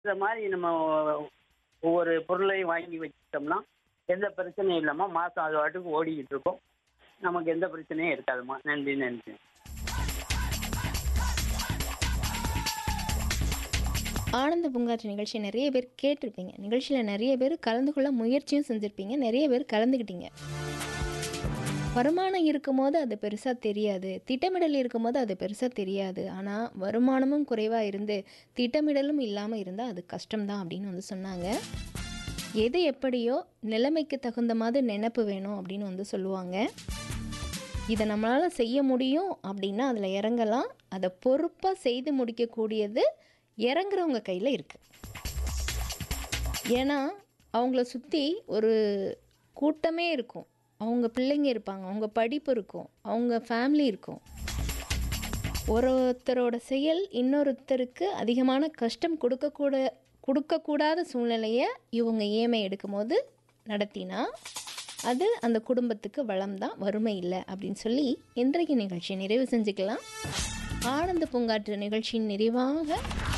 இந்த மாதிரி நம்ம ஒவ்வொரு பொருளையும் வாங்கி வச்சுட்டோம்னா எந்த பிரச்சனையும் இல்லாமல் மாதம் அது வாட்டுக்கு ஓடிக்கிட்டு இருக்கும் நமக்கு எந்த பிரச்சனையும் இருக்காதும்மா நன்றி நன்றி ஆனந்த பூங்காற்று நிகழ்ச்சி நிறைய பேர் கேட்டிருப்பீங்க நிகழ்ச்சியில் நிறைய பேர் கலந்து கொள்ள முயற்சியும் செஞ்சுருப்பீங்க நிறைய பேர் கலந்துக்கிட்டீங்க வருமானம் இருக்கும்போது அது பெருசாக தெரியாது திட்டமிடல் இருக்கும்போது அது பெருசாக தெரியாது ஆனால் வருமானமும் குறைவாக இருந்து திட்டமிடலும் இல்லாமல் இருந்தால் அது கஷ்டம்தான் அப்படின்னு வந்து சொன்னாங்க எது எப்படியோ நிலைமைக்கு தகுந்த மாதிரி நினப்பு வேணும் அப்படின்னு வந்து சொல்லுவாங்க இதை நம்மளால் செய்ய முடியும் அப்படின்னா அதில் இறங்கலாம் அதை பொறுப்பாக செய்து முடிக்கக்கூடியது இறங்குறவங்க கையில் இருக்குது ஏன்னா அவங்கள சுற்றி ஒரு கூட்டமே இருக்கும் அவங்க பிள்ளைங்க இருப்பாங்க அவங்க படிப்பு இருக்கும் அவங்க ஃபேமிலி இருக்கும் ஒருத்தரோட செயல் இன்னொருத்தருக்கு அதிகமான கஷ்டம் கொடுக்கக்கூட கொடுக்கக்கூடாத சூழ்நிலையை இவங்க ஏமை எடுக்கும்போது நடத்தினா அது அந்த குடும்பத்துக்கு வளம் தான் வறுமை இல்லை அப்படின்னு சொல்லி இன்றைக்கு நிகழ்ச்சியை நிறைவு செஞ்சுக்கலாம் ஆனந்த பூங்காற்று நிகழ்ச்சியின் நிறைவாக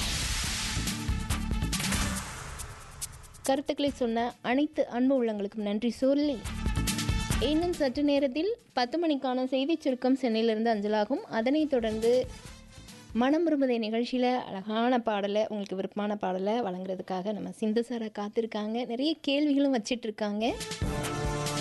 கருத்துக்களை சொன்ன அனைத்து அன்பு உள்ளங்களுக்கும் நன்றி சொல்லி இன்னும் சற்று நேரத்தில் பத்து மணிக்கான செய்திச் சுருக்கம் சென்னையிலிருந்து அஞ்சலாகும் அதனைத் தொடர்ந்து மனம் விரும்புதை நிகழ்ச்சியில் அழகான பாடலை உங்களுக்கு விருப்பமான பாடலை வழங்குறதுக்காக நம்ம சிந்து சாரா காத்திருக்காங்க நிறைய கேள்விகளும் வச்சிட்டு இருக்காங்க